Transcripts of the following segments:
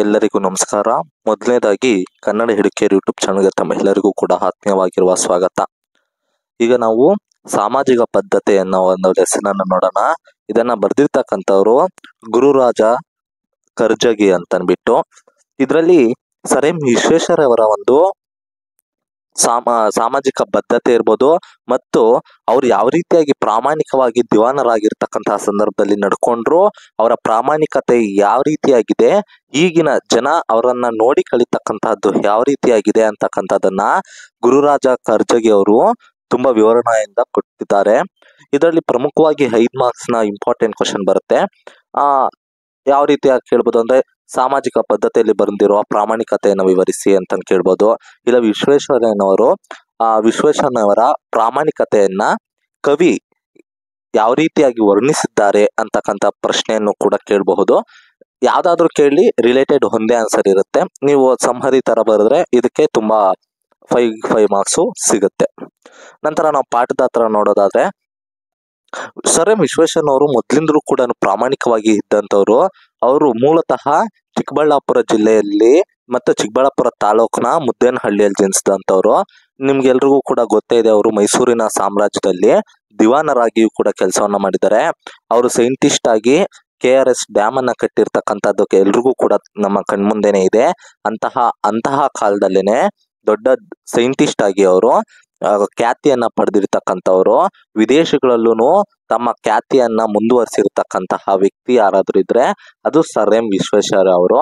ಎಲ್ಲರಿಗೂ ನಮಸ್ಕಾರ ಮೊದಲನೇದಾಗಿ ಕನ್ನಡ ಹಿಡಿಕೇರಿ ಯೂಟ್ಯೂಬ್ ಚಾನಲ್ಗೆ ತಮ್ಮೆಲ್ಲರಿಗೂ ಕೂಡ ಆತ್ಮೀಯವಾಗಿರುವ ಸ್ವಾಗತ ಈಗ ನಾವು ಸಾಮಾಜಿಕ ಬದ್ಧತೆ ಅನ್ನೋ ಒಂದು ಲೆಸನನ್ನು ನೋಡೋಣ ಇದನ್ನ ಬರೆದಿರ್ತಕ್ಕಂಥವ್ರು ಗುರುರಾಜ ಕರ್ಜಗಿ ಅಂತ ಅಂದ್ಬಿಟ್ಟು ಇದರಲ್ಲಿ ಸರ್ ಎಂ ವಿಶ್ವೇಶ್ವರಯವರ ಒಂದು ಸಾಮ ಸಾಮಾಜಿಕ ಬದ್ಧತೆ ಇರ್ಬೋದು ಮತ್ತು ಅವ್ರು ಯಾವ ರೀತಿಯಾಗಿ ಪ್ರಾಮಾಣಿಕವಾಗಿ ದಿವಾನರಾಗಿರ್ತಕ್ಕಂತಹ ಸಂದರ್ಭದಲ್ಲಿ ನಡ್ಕೊಂಡ್ರು ಅವರ ಪ್ರಾಮಾಣಿಕತೆ ಯಾವ ರೀತಿಯಾಗಿದೆ ಈಗಿನ ಜನ ಅವರನ್ನ ನೋಡಿ ಕಲಿತಕ್ಕಂತಹದ್ದು ಯಾವ ರೀತಿಯಾಗಿದೆ ಅಂತಕ್ಕಂಥದ್ದನ್ನ ಗುರುರಾಜ ಕರ್ಜಗಿ ಅವರು ತುಂಬಾ ವಿವರಣೆಯಿಂದ ಕೊಟ್ಟಿದ್ದಾರೆ ಇದರಲ್ಲಿ ಪ್ರಮುಖವಾಗಿ ಐದ್ ಮಾರ್ಕ್ಸ್ ನ ಇಂಪಾರ್ಟೆಂಟ್ ಕ್ವಶನ್ ಬರುತ್ತೆ ಆ ಯಾವ ರೀತಿಯಾಗಿ ಕೇಳ್ಬೋದು ಅಂದ್ರೆ ಸಾಮಾಜಿಕ ಪದ್ಧತಿಯಲ್ಲಿ ಬಂದಿರುವ ಪ್ರಾಮಾಣಿಕತೆಯನ್ನು ವಿವರಿಸಿ ಅಂತ ಕೇಳ್ಬೋದು ಇಲ್ಲ ವಿಶ್ವೇಶ್ವರಯ್ಯನವರು ಆ ವಿಶ್ವೇಶ್ವರಯ್ಯನವರ ಪ್ರಾಮಾಣಿಕತೆಯನ್ನ ಕವಿ ಯಾವ ರೀತಿಯಾಗಿ ವರ್ಣಿಸಿದ್ದಾರೆ ಅಂತಕ್ಕಂಥ ಪ್ರಶ್ನೆಯನ್ನು ಕೂಡ ಕೇಳಬಹುದು ಯಾವ್ದಾದ್ರು ಕೇಳಿ ರಿಲೇಟೆಡ್ ಒಂದೇ ಆನ್ಸರ್ ಇರುತ್ತೆ ನೀವು ಸಂಹರಿ ತರ ಬರೆದ್ರೆ ಇದಕ್ಕೆ ತುಂಬಾ ಫೈವ್ ಫೈವ್ ಮಾರ್ಕ್ಸು ಸಿಗುತ್ತೆ ನಂತರ ನಾವು ಪಾಠದ ಹತ್ರ ನೋಡೋದಾದ್ರೆ ಸರ್ ಎಂ ವಿಶ್ವೇಶ್ವರನವರು ಮೊದ್ಲಿಂದಲೂ ಕೂಡ ಪ್ರಾಮಾಣಿಕವಾಗಿ ಇದ್ದಂಥವ್ರು ಅವರು ಮೂಲತಃ ಚಿಕ್ಕಬಳ್ಳಾಪುರ ಜಿಲ್ಲೆಯಲ್ಲಿ ಮತ್ತು ಚಿಕ್ಕಬಳ್ಳಾಪುರ ತಾಲೂಕಿನ ಮುದ್ದೇನಹಳ್ಳಿಯಲ್ಲಿ ಜನಿಸಿದಂಥವ್ರು ನಿಮ್ಗೆಲ್ರಿಗೂ ಕೂಡ ಗೊತ್ತೇ ಇದೆ ಅವರು ಮೈಸೂರಿನ ಸಾಮ್ರಾಜ್ಯದಲ್ಲಿ ದಿವಾನರಾಗಿಯೂ ಕೂಡ ಕೆಲಸವನ್ನ ಮಾಡಿದ್ದಾರೆ ಅವರು ಸೈಂಟಿಸ್ಟ್ ಆಗಿ ಕೆ ಆರ್ ಎಸ್ ಡ್ಯಾಮ್ ಅನ್ನ ಕಟ್ಟಿರ್ತಕ್ಕಂಥದ್ದು ಎಲ್ರಿಗೂ ಕೂಡ ನಮ್ಮ ಕಣ್ಮುಂದೆನೆ ಇದೆ ಅಂತಹ ಅಂತಹ ಕಾಲದಲ್ಲೇನೆ ದೊಡ್ಡ ಸೈಂಟಿಸ್ಟ್ ಆಗಿ ಅವರು ಖ್ಯಾತಿಯನ್ನ ಪಡೆದಿರ್ತಕ್ಕಂಥವ್ರು ವಿದೇಶಗಳಲ್ಲೂ ತಮ್ಮ ಖ್ಯಾತಿಯನ್ನ ಮುಂದುವರಿಸಿರ್ತಕ್ಕಂತಹ ವ್ಯಕ್ತಿ ಯಾರಾದ್ರೂ ಇದ್ರೆ ಅದು ಸರ್ ಎಂ ವಿಶ್ವೇಶ್ವರ ಅವರು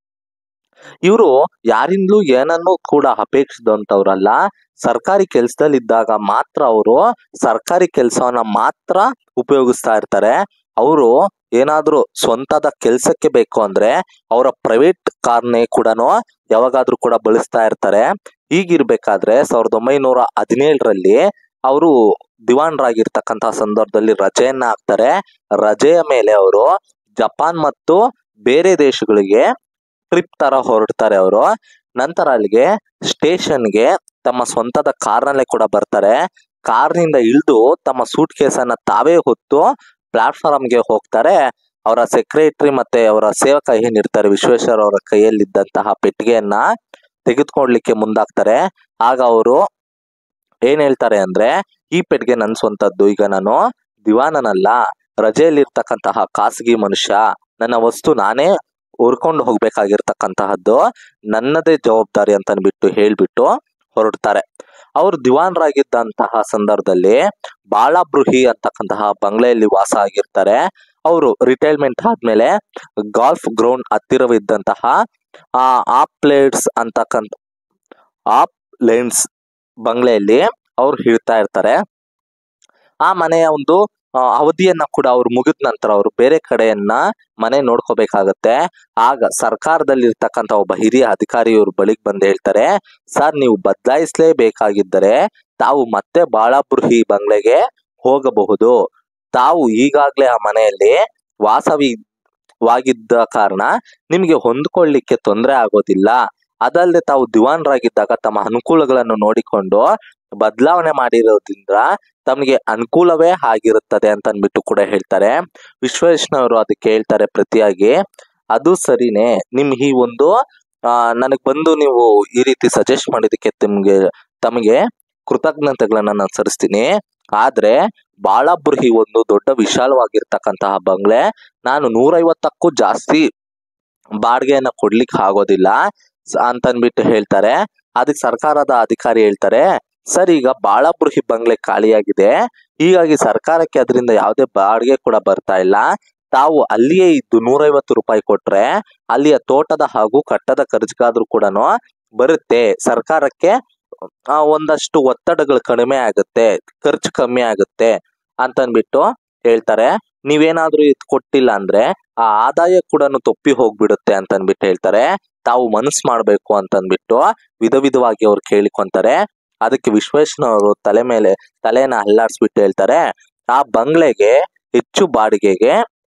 ಇವರು ಯಾರಿಂದಲೂ ಏನನ್ನೂ ಕೂಡ ಅಪೇಕ್ಷಿಸಿದಂಥವ್ರಲ್ಲ ಸರ್ಕಾರಿ ಕೆಲಸದಲ್ಲಿದ್ದಾಗ ಮಾತ್ರ ಅವರು ಸರ್ಕಾರಿ ಕೆಲಸವನ್ನ ಮಾತ್ರ ಉಪಯೋಗಿಸ್ತಾ ಇರ್ತಾರೆ ಅವರು ಏನಾದ್ರೂ ಸ್ವಂತದ ಕೆಲಸಕ್ಕೆ ಬೇಕು ಅಂದ್ರೆ ಅವರ ಪ್ರೈವೇಟ್ ಕಾರ್ನೇ ಕೂಡ ಯಾವಾಗಾದ್ರೂ ಕೂಡ ಬಳಸ್ತಾ ಇರ್ತಾರೆ ಹೀಗಿರ್ಬೇಕಾದ್ರೆ ಸಾವಿರದ ಒಂಬೈನೂರ ಹದಿನೇಳರಲ್ಲಿ ಅವರು ದಿವಾನ್ರಾಗಿರ್ತಕ್ಕಂತಹ ಸಂದರ್ಭದಲ್ಲಿ ರಜೆಯನ್ನ ಹಾಕ್ತಾರೆ ರಜೆಯ ಮೇಲೆ ಅವರು ಜಪಾನ್ ಮತ್ತು ಬೇರೆ ದೇಶಗಳಿಗೆ ಟ್ರಿಪ್ ತರ ಹೊರಡ್ತಾರೆ ಅವರು ನಂತರ ಅಲ್ಲಿಗೆ ಸ್ಟೇಷನ್ಗೆ ತಮ್ಮ ಸ್ವಂತದ ಕಾರ್ನಲ್ಲೇ ಕೂಡ ಬರ್ತಾರೆ ಕಾರ್ನಿಂದ ಇಳಿದು ತಮ್ಮ ಸೂಟ್ ಕೇಸನ್ನ ತಾವೇ ಹೊತ್ತು ಪ್ಲಾಟ್ಫಾರ್ಮ್ಗೆ ಹೋಗ್ತಾರೆ ಅವರ ಸೆಕ್ರೆಟರಿ ಮತ್ತೆ ಅವರ ಸೇವಕ ಏನಿರ್ತಾರೆ ವಿಶ್ವೇಶ್ವರ ಅವರ ಕೈಯಲ್ಲಿದ್ದಂತಹ ಪೆಟ್ಟಿಗೆಯನ್ನ ತೆಗೆದುಕೊಡ್ಲಿಕ್ಕೆ ಮುಂದಾಗ್ತಾರೆ ಆಗ ಅವರು ಏನ್ ಹೇಳ್ತಾರೆ ಅಂದ್ರೆ ಈ ಪೆಟ್ಟಿಗೆ ನನ್ ಸ್ವಂತದ್ದು ಈಗ ನಾನು ದಿವಾನನಲ್ಲ ರಜೆಯಲ್ಲಿರ್ತಕ್ಕಂತಹ ಖಾಸಗಿ ಮನುಷ್ಯ ನನ್ನ ವಸ್ತು ನಾನೇ ಹುರ್ಕೊಂಡು ಹೋಗ್ಬೇಕಾಗಿರ್ತಕ್ಕಂತಹದ್ದು ನನ್ನದೇ ಜವಾಬ್ದಾರಿ ಅಂತ ಅನ್ಬಿಟ್ಟು ಹೇಳ್ಬಿಟ್ಟು ಹೊರಡ್ತಾರೆ ಅವರು ದಿವಾನ್ರಾಗಿದ್ದಂತಹ ಸಂದರ್ಭದಲ್ಲಿ ಬಾಳಾಬೃಹಿ ಅಂತಕ್ಕಂತಹ ಬಂಗ್ಲೆಯಲ್ಲಿ ವಾಸ ಆಗಿರ್ತಾರೆ ಅವರು ರಿಟೈರ್ಮೆಂಟ್ ಆದ್ಮೇಲೆ ಗಾಲ್ಫ್ ಗ್ರೌಂಡ್ ಹತ್ತಿರವಿದ್ದಂತಹ ಆ ಆಪ್ ಪ್ಲೇಟ್ಸ್ ಅಂತಕ್ಕಂಥ ಆಪ್ ಲೆನ್ಸ್ ಬಂಗ್ಲೆಯಲ್ಲಿ ಅವ್ರು ಇರ್ತಾ ಇರ್ತಾರೆ ಆ ಮನೆಯ ಒಂದು ಆ, ಅವಧಿಯನ್ನ ಕೂಡ ಅವ್ರು ಮುಗಿದ ನಂತರ ಅವರು ಬೇರೆ ಕಡೆಯನ್ನ ಮನೆ ನೋಡ್ಕೋಬೇಕಾಗತ್ತೆ ಆಗ ಸರ್ಕಾರದಲ್ಲಿ ಇರ್ತಕ್ಕಂಥ ಒಬ್ಬ ಹಿರಿಯ ಅಧಿಕಾರಿ ಇವ್ರ ಬಳಿಗೆ ಬಂದು ಹೇಳ್ತಾರೆ ಸರ್ ನೀವು ಬದಲಾಯಿಸಲೇಬೇಕಾಗಿದ್ದರೆ ತಾವು ಮತ್ತೆ ಬಾಳಾಬೃಹಿ ಬಂಗ್ಲೆಗೆ ಹೋಗಬಹುದು ತಾವು ಈಗಾಗ್ಲೇ ಆ ಮನೆಯಲ್ಲಿ ವಾಸವಿವಾಗಿದ್ದ ಕಾರಣ ನಿಮಗೆ ಹೊಂದ್ಕೊಳ್ಳಿಕ್ಕೆ ತೊಂದರೆ ಆಗೋದಿಲ್ಲ ಅದಲ್ಲದೆ ತಾವು ದಿವಾನ್ರಾಗಿದ್ದಾಗ ತಮ್ಮ ಅನುಕೂಲಗಳನ್ನು ನೋಡಿಕೊಂಡು ಬದಲಾವಣೆ ಮಾಡಿರೋದ್ರಿಂದ ತಮಗೆ ಅನುಕೂಲವೇ ಆಗಿರುತ್ತದೆ ಅಂತ ಅನ್ಬಿಟ್ಟು ಕೂಡ ಹೇಳ್ತಾರೆ ವಿಶ್ವೇಶ್ವರವರು ಅದಕ್ಕೆ ಹೇಳ್ತಾರೆ ಪ್ರತಿಯಾಗಿ ಅದು ಸರಿನೇ ನಿಮ್ ಈ ಒಂದು ಆ ನನಗ್ ಬಂದು ನೀವು ಈ ರೀತಿ ಸಜೆಸ್ಟ್ ಮಾಡಿದಕ್ಕೆ ನಿಮ್ಗೆ ತಮಗೆ ಕೃತಜ್ಞತೆಗಳನ್ನ ನಾನು ಸಲ್ಲಿಸ್ತೀನಿ ಆದ್ರೆ ಬಾಳಾಬೃಹಿ ಒಂದು ದೊಡ್ಡ ವಿಶಾಲವಾಗಿರ್ತಕ್ಕಂತಹ ಬಂಗ್ಲೆ ನಾನು ನೂರೈವತ್ತಕ್ಕೂ ಜಾಸ್ತಿ ಬಾಡಿಗೆಯನ್ನ ಕೊಡ್ಲಿಕ್ಕೆ ಆಗೋದಿಲ್ಲ ಸ- ಅಂತ ಅನ್ಬಿಟ್ಟು ಹೇಳ್ತಾರೆ ಅದಕ್ಕೆ ಸರ್ಕಾರದ ಅಧಿಕಾರಿ ಹೇಳ್ತಾರೆ ಸರ್ ಈಗ ಬಾಳಾಬೃಹಿ ಬಂಗ್ಲೆ ಖಾಲಿಯಾಗಿದೆ ಹೀಗಾಗಿ ಸರ್ಕಾರಕ್ಕೆ ಅದರಿಂದ ಯಾವುದೇ ಬಾಡಿಗೆ ಕೂಡ ಬರ್ತಾ ಇಲ್ಲ ತಾವು ಅಲ್ಲಿಯೇ ಇದ್ದು ನೂರೈವತ್ತು ರೂಪಾಯಿ ಕೊಟ್ರೆ ಅಲ್ಲಿಯ ತೋಟದ ಹಾಗೂ ಕಟ್ಟದ ಖರ್ಚಿಗಾದ್ರೂ ಕೂಡ ಬರುತ್ತೆ ಸರ್ಕಾರಕ್ಕೆ ಆ, ಒಂದಷ್ಟು ಒತ್ತಡಗಳು ಕಡಿಮೆ ಆಗುತ್ತೆ ಖರ್ಚು ಕಮ್ಮಿ ಆಗುತ್ತೆ ಅಂತ ಅನ್ಬಿಟ್ಟು ಹೇಳ್ತಾರೆ ನೀವೇನಾದ್ರೂ ಇದು ಕೊಟ್ಟಿಲ್ಲ ಅಂದ್ರೆ ಆ ಆದಾಯ ಕೂಡ ತೊಪ್ಪಿ ಹೋಗ್ಬಿಡುತ್ತೆ ಅಂತ ಅನ್ಬಿಟ್ಟು ಹೇಳ್ತಾರೆ ತಾವು ಮನಸ್ಸು ಮಾಡ್ಬೇಕು ಅಂತ ಅಂದ್ಬಿಟ್ಟು ವಿಧ ವಿಧವಾಗಿ ಅವ್ರು ಕೇಳಿಕೊಂತಾರೆ ಅದಕ್ಕೆ ವಿಶ್ವೇಶ್ವರವರು ತಲೆ ಮೇಲೆ ತಲೆನ ಅಲ್ಲಾಡ್ಸ್ಬಿಟ್ಟು ಹೇಳ್ತಾರೆ ಆ ಬಂಗ್ಲೆಗೆ ಹೆಚ್ಚು ಬಾಡಿಗೆಗೆ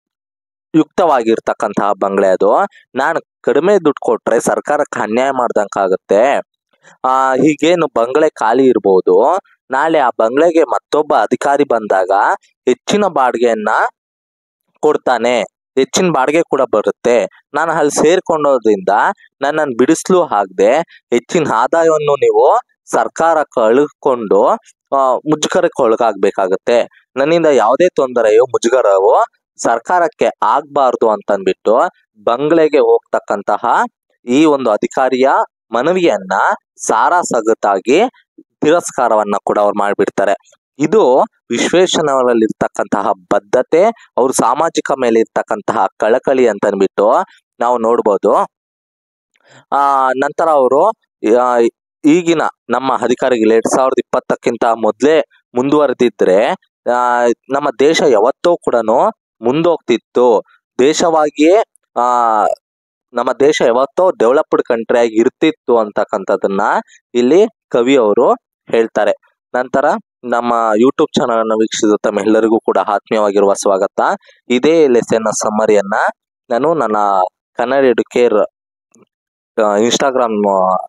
ಯುಕ್ತವಾಗಿರ್ತಕ್ಕಂತಹ ಬಂಗ್ಲೆ ಅದು ನಾನು ಕಡಿಮೆ ದುಡ್ಡು ಕೊಟ್ರೆ ಸರ್ಕಾರಕ್ಕೆ ಅನ್ಯಾಯ ಮಾಡ್ದಂಗಾಗುತ್ತೆ ಆ ಹೀಗೇನು ಬಂಗ್ಲೆ ಖಾಲಿ ಇರ್ಬೋದು ನಾಳೆ ಆ ಬಂಗ್ಲೆಗೆ ಮತ್ತೊಬ್ಬ ಅಧಿಕಾರಿ ಬಂದಾಗ ಹೆಚ್ಚಿನ ಬಾಡಿಗೆಯನ್ನ ಕೊಡ್ತಾನೆ ಹೆಚ್ಚಿನ ಬಾಡಿಗೆ ಕೂಡ ಬರುತ್ತೆ ನಾನು ಅಲ್ಲಿ ಸೇರ್ಕೊಂಡೋದ್ರಿಂದ ನನ್ನನ್ನು ಬಿಡಿಸ್ಲು ಆಗದೆ ಹೆಚ್ಚಿನ ಆದಾಯವನ್ನು ನೀವು ಸರ್ಕಾರ ಕಳ್ಕೊಂಡು ಆ, ಮುಜುಗರಕ್ಕೆ ಒಳಗಾಗಬೇಕಾಗತ್ತೆ ನನ್ನಿಂದ ಯಾವುದೇ ತೊಂದರೆಯು ಮುಜುಗರವು ಸರ್ಕಾರಕ್ಕೆ ಆಗ್ಬಾರ್ದು ಅಂತಂದ್ಬಿಟ್ಟು ಬಂಗ್ಲೆಗೆ ಹೋಗ್ತಕ್ಕಂತಹ ಈ ಒಂದು ಅಧಿಕಾರಿಯ ಮನವಿಯನ್ನ ಸಾರಾಸಗಟಾಗಿ ತಿರಸ್ಕಾರವನ್ನ ಕೂಡ ಅವ್ರು ಮಾಡ್ಬಿಡ್ತಾರೆ ಇದು ವಿಶ್ವೇಶ್ವರಯ್ಯನವರಲ್ಲಿರ್ತಕ್ಕಂತಹ ಬದ್ಧತೆ ಅವ್ರ ಸಾಮಾಜಿಕ ಮೇಲೆ ಇರ್ತಕ್ಕಂತಹ ಕಳಕಳಿ ಅಂತ ಅಂದ್ಬಿಟ್ಟು ನಾವು ನೋಡ್ಬೋದು ಆ ನಂತರ ಅವರು ಈಗಿನ ನಮ್ಮ ಅಧಿಕಾರಿಗಳು ಎರಡ್ ಸಾವಿರದ ಇಪ್ಪತ್ತಕ್ಕಿಂತ ಮೊದಲೇ ಮುಂದುವರೆದಿದ್ರೆ ಆ, ನಮ್ಮ ದೇಶ ಯಾವತ್ತೂ ಕೂಡ ಮುಂದೋಗ್ತಿತ್ತು ದೇಶವಾಗಿಯೇ ಆ ನಮ್ಮ ದೇಶ ಯಾವತ್ತೋ ಡೆವಲಪ್ಡ್ ಕಂಟ್ರಿ ಆಗಿ ಇರ್ತಿತ್ತು ಅಂತಕ್ಕಂಥದ್ದನ್ನ ಇಲ್ಲಿ ಕವಿ ಅವರು ಹೇಳ್ತಾರೆ ನಂತರ ನಮ್ಮ ಯೂಟ್ಯೂಬ್ ಚಾನಲ್ ಅನ್ನು ವೀಕ್ಷಿಸುವ ತಮ್ಮೆಲ್ಲರಿಗೂ ಕೂಡ ಆತ್ಮೀಯವಾಗಿರುವ ಸ್ವಾಗತ ಇದೇ ಲೆಸನ್ ಸಮ್ಮರಿಯನ್ನ ನಾನು ನನ್ನ ಕನ್ನಡ ಎಡುಕೇರ್ ಇನ್ಸ್ಟಾಗ್ರಾಮ್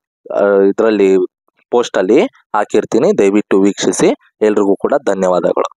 ಇದರಲ್ಲಿ ಪೋಸ್ಟ್ ಅಲ್ಲಿ ಹಾಕಿರ್ತೀನಿ ದಯವಿಟ್ಟು ವೀಕ್ಷಿಸಿ ಎಲ್ರಿಗೂ ಕೂಡ ಧನ್ಯವಾದಗಳು